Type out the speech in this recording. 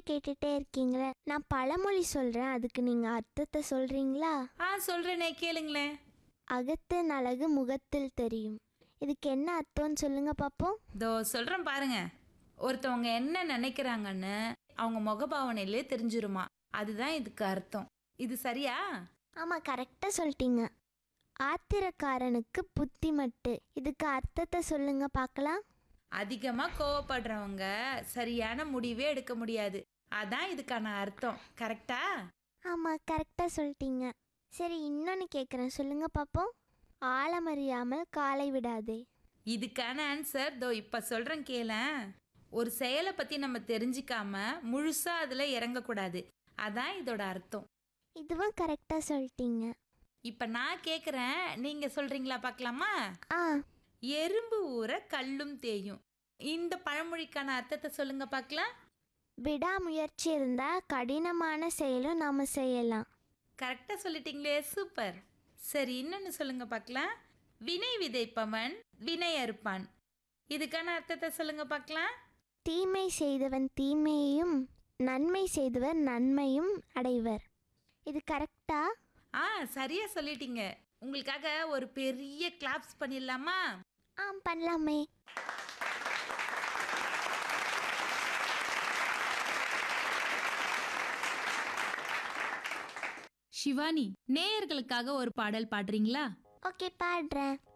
கேட்டுட்டே இருக்கீங்களே நான் பழமொழி சொல்கிறேன் அதுக்கு நீங்கள் அர்த்தத்தை சொல்கிறீங்களா ஆ சொல்கிறேனே கேளுங்களேன் அகத்தின் அழகு முகத்தில் தெரியும் இதுக்கு என்ன அர்த்தம்னு சொல்லுங்க பார்ப்போம் இதோ சொல்கிறேன் பாருங்க ஒருத்தவங்க என்ன நினைக்கிறாங்கன்னு அவங்க முகபாவனையிலே தெரிஞ்சிருமா அதுதான் இதுக்கு அர்த்தம் இது சரியா ஆமாம் கரெக்டாக சொல்லிட்டீங்க ஆத்திரக்காரனுக்கு புத்தி மட்டு இதுக்கு அர்த்தத்தை சொல்லுங்க பார்க்கலாம் அதிகமாக கோவப்படுறவங்க சரியான முடிவே எடுக்க முடியாது அதான் இதுக்கான அர்த்தம் கரெக்டா ஆமாம் கரெக்டாக சொல்லிட்டீங்க சரி இன்னொன்று கேட்குறேன் சொல்லுங்க பார்ப்போம் ஆழமறியாமல் காலை விடாதே இதுக்கான ஆன்சர் தோ இப்போ சொல்கிறேன் கேளேன் ஒரு செயலை பற்றி நம்ம தெரிஞ்சிக்காம முழுசாக அதில் இறங்கக்கூடாது அதான் இதோட அர்த்தம் இதுவும் கரெக்டாக சொல்லிட்டீங்க இப்போ நான் கேட்குறேன் நீங்கள் சொல்கிறீங்களா பார்க்கலாமா ஆ எறும்பு ஊற கல்லும் தேயும் இந்த பழமொழிக்கான அர்த்தத்தை சொல்லுங்க பார்க்கலாம் விடாமுயற்சி இருந்தால் கடினமான செயலும் நாம் செய்யலாம் கரெக்டாக சொல்லிட்டீங்களே சூப்பர் சரி இன்னொன்று சொல்லுங்க பார்க்கலாம் வினை விதைப்பவன் வினை அறுப்பான் இதுக்கான அர்த்தத்தை சொல்லுங்க பார்க்கலாம் தீமை செய்தவன் தீமையையும் நன்மை செய்தவர் நன்மையும் அடைவர் இது கரெக்டா ஆ சரியா சொல்லிட்டீங்க உங்களுக்காக ஒரு பெரிய கிளாப்ஸ் பண்ணிடலாமா ஆ பண்ணலாமே ஷிவானி நேயர்களுக்காக ஒரு பாடல் பாடுறீங்களா ஓகே பாடுறேன்